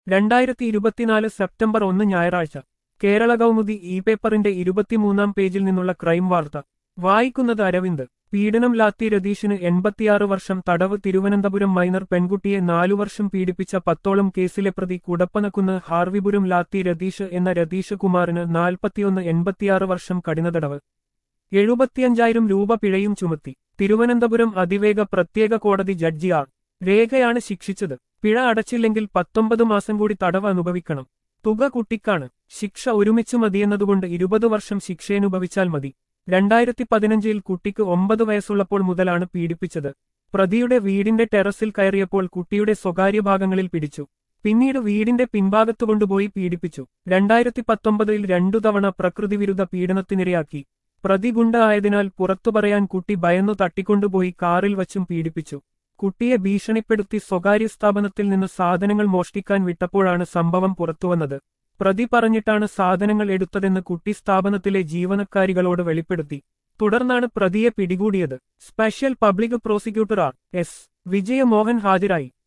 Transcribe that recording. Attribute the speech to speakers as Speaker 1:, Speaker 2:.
Speaker 1: രണ്ടായിരത്തി ഇരുപത്തിനാല് സെപ്റ്റംബർ ഒന്ന് ഞായറാഴ്ച കേരള കൗമുദി ഇ പേപ്പറിന്റെ ഇരുപത്തിമൂന്നാം പേജിൽ നിന്നുള്ള ക്രൈം വാർത്ത വായിക്കുന്നത് അരവിന്ദ് പീഡനം ലാത്തി രതീഷിന് എൺപത്തിയാറ് വർഷം തടവ് തിരുവനന്തപുരം മൈനർ പെൺകുട്ടിയെ നാലു വർഷം പീഡിപ്പിച്ച പത്തോളം കേസിലെ പ്രതി കുടപ്പനക്കുന്ന് ഹാർവിപുരം ലാത്തി രതീഷ് എന്ന രതീഷ് കുമാറിന് നാൽപ്പത്തിയൊന്ന് എൺപത്തിയാറ് വർഷം കഠിനതടവ് എഴുപത്തിയഞ്ചായിരം രൂപ പിഴയും ചുമത്തി തിരുവനന്തപുരം അതിവേഗ പ്രത്യേക കോടതി ജഡ്ജി ആർ രേഖയാണ് ശിക്ഷിച്ചത് പിഴ അടച്ചില്ലെങ്കിൽ പത്തൊമ്പത് മാസം കൂടി തടവ് അനുഭവിക്കണം തുക കുട്ടിക്കാണ് ശിക്ഷ ഒരുമിച്ച് മതിയെന്നതുകൊണ്ട് ഇരുപത് വർഷം ശിക്ഷയനുഭവിച്ചാൽ മതി രണ്ടായിരത്തി പതിനഞ്ചിൽ കുട്ടിക്ക് ഒമ്പത് വയസ്സുള്ളപ്പോൾ മുതലാണ് പീഡിപ്പിച്ചത് പ്രതിയുടെ വീടിന്റെ ടെറസിൽ കയറിയപ്പോൾ കുട്ടിയുടെ സ്വകാര്യ ഭാഗങ്ങളിൽ പിടിച്ചു പിന്നീട് വീടിന്റെ പിൻഭാഗത്തു കൊണ്ടുപോയി പീഡിപ്പിച്ചു രണ്ടായിരത്തി പത്തൊമ്പതിൽ രണ്ടു തവണ പ്രകൃതിവിരുദ്ധ പീഡനത്തിനിരയാക്കി പ്രതി ഗുണ്ട ആയതിനാൽ പുറത്തു പറയാൻ കുട്ടി ഭയന്നു തട്ടിക്കൊണ്ടുപോയി കാറിൽ വച്ചും പീഡിപ്പിച്ചു കുട്ടിയെ ഭീഷണിപ്പെടുത്തി സ്വകാര്യ സ്ഥാപനത്തിൽ നിന്ന് സാധനങ്ങൾ മോഷ്ടിക്കാൻ വിട്ടപ്പോഴാണ് സംഭവം പുറത്തുവന്നത് പ്രതി പറഞ്ഞിട്ടാണ് സാധനങ്ങൾ എടുത്തതെന്ന് കുട്ടി സ്ഥാപനത്തിലെ ജീവനക്കാരികളോട് വെളിപ്പെടുത്തി തുടർന്നാണ് പ്രതിയെ പിടികൂടിയത് special public prosecutor R S Vijayamohan ഹാജരായി